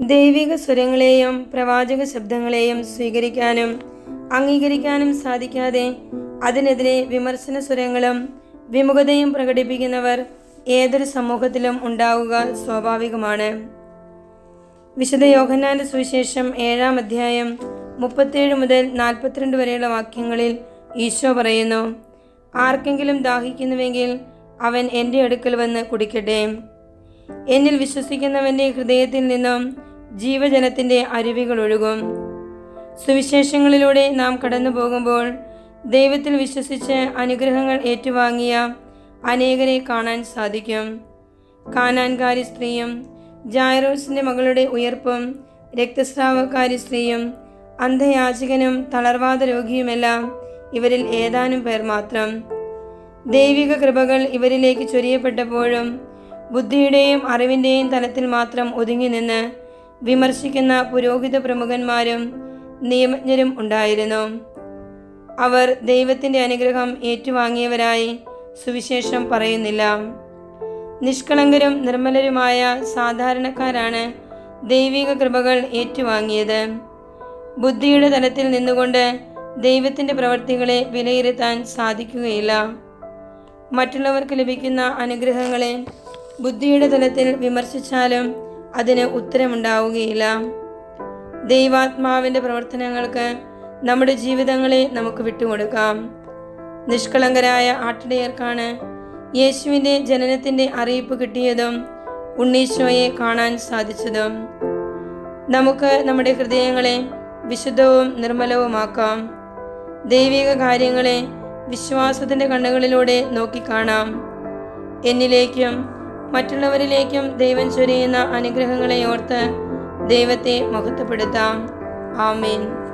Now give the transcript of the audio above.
ദൈവിക സ്വരങ്ങളെയും പ്രവാചക ശബ്ദങ്ങളെയും സ്വീകരിക്കാനും അംഗീകരിക്കാനും സാധിക്കാതെ അതിനെതിരെ വിമർശന സ്വരങ്ങളും വിമുഖതയും പ്രകടിപ്പിക്കുന്നവർ ഏതൊരു സമൂഹത്തിലും ഉണ്ടാവുക സ്വാഭാവികമാണ് വിശുദ്ധ യോഹന്നാന്റെ സുവിശേഷം ഏഴാം അധ്യായം മുപ്പത്തേഴ് മുതൽ നാൽപ്പത്തിരണ്ട് വരെയുള്ള വാക്യങ്ങളിൽ ഈശോ പറയുന്നു ആർക്കെങ്കിലും ദാഹിക്കുന്നുവെങ്കിൽ അവൻ എൻ്റെ അടുക്കൽ വന്ന് കുടിക്കട്ടെ എന്നിൽ വിശ്വസിക്കുന്നവൻ്റെ ഹൃദയത്തിൽ നിന്നും ജീവജലത്തിൻ്റെ അരുവികൾ ഒഴുകും സുവിശേഷങ്ങളിലൂടെ നാം കടന്നു പോകുമ്പോൾ ദൈവത്തിൽ വിശ്വസിച്ച് അനുഗ്രഹങ്ങൾ ഏറ്റുവാങ്ങിയ അനേകരെ കാണാൻ സാധിക്കും കാനാൻകാരി സ്ത്രീയും ജായറോസിന്റെ മകളുടെ ഉയർപ്പും രക്തസ്രാവക്കാരി സ്ത്രീയും അന്ധയാചകനും തളർവാദ രോഗിയുമെല്ലാം ഇവരിൽ ഏതാനും പേർ മാത്രം ദൈവിക കൃപകൾ ഇവരിലേക്ക് ചൊരിയപ്പെട്ടപ്പോഴും ബുദ്ധിയുടെയും അറിവിൻ്റെയും തലത്തിൽ മാത്രം ഒതുങ്ങി നിന്ന് വിമർശിക്കുന്ന പുരോഹിത പ്രമുഖന്മാരും നിയമജ്ഞരും ഉണ്ടായിരുന്നു അവർ ദൈവത്തിൻ്റെ അനുഗ്രഹം ഏറ്റുവാങ്ങിയവരായി സുവിശേഷം പറയുന്നില്ല നിഷ്കളങ്കരും നിർമ്മലരുമായ സാധാരണക്കാരാണ് ദൈവിക കൃപകൾ ഏറ്റുവാങ്ങിയത് ബുദ്ധിയുടെ തലത്തിൽ നിന്നുകൊണ്ട് ദൈവത്തിൻ്റെ പ്രവർത്തികളെ വിലയിരുത്താൻ സാധിക്കുകയില്ല മറ്റുള്ളവർക്ക് ലഭിക്കുന്ന അനുഗ്രഹങ്ങളെ ബുദ്ധിയുടെ തലത്തിൽ വിമർശിച്ചാലും അതിന് ഉത്തരമുണ്ടാവുകയില്ല ദൈവാത്മാവിൻ്റെ പ്രവർത്തനങ്ങൾക്ക് നമ്മുടെ ജീവിതങ്ങളെ നമുക്ക് വിട്ടുകൊടുക്കാം നിഷ്കളങ്കരായ ആട്ടിടയർക്കാണ് യേശുവിൻ്റെ ജനനത്തിൻ്റെ അറിയിപ്പ് കിട്ടിയതും ഉണ്ണീശോയെ കാണാൻ സാധിച്ചതും നമുക്ക് നമ്മുടെ ഹൃദയങ്ങളെ വിശുദ്ധവും നിർമ്മലവുമാക്കാം ദൈവിക കാര്യങ്ങളെ വിശ്വാസത്തിൻ്റെ കണ്ണുകളിലൂടെ നോക്കിക്കാണാം എന്നിലേക്കും മറ്റുള്ളവരിലേക്കും ദൈവം ചൊരിയുന്ന അനുഗ്രഹങ്ങളെ ഓർത്ത് ദൈവത്തെ മഹത്വപ്പെടുത്താം ആമേൻ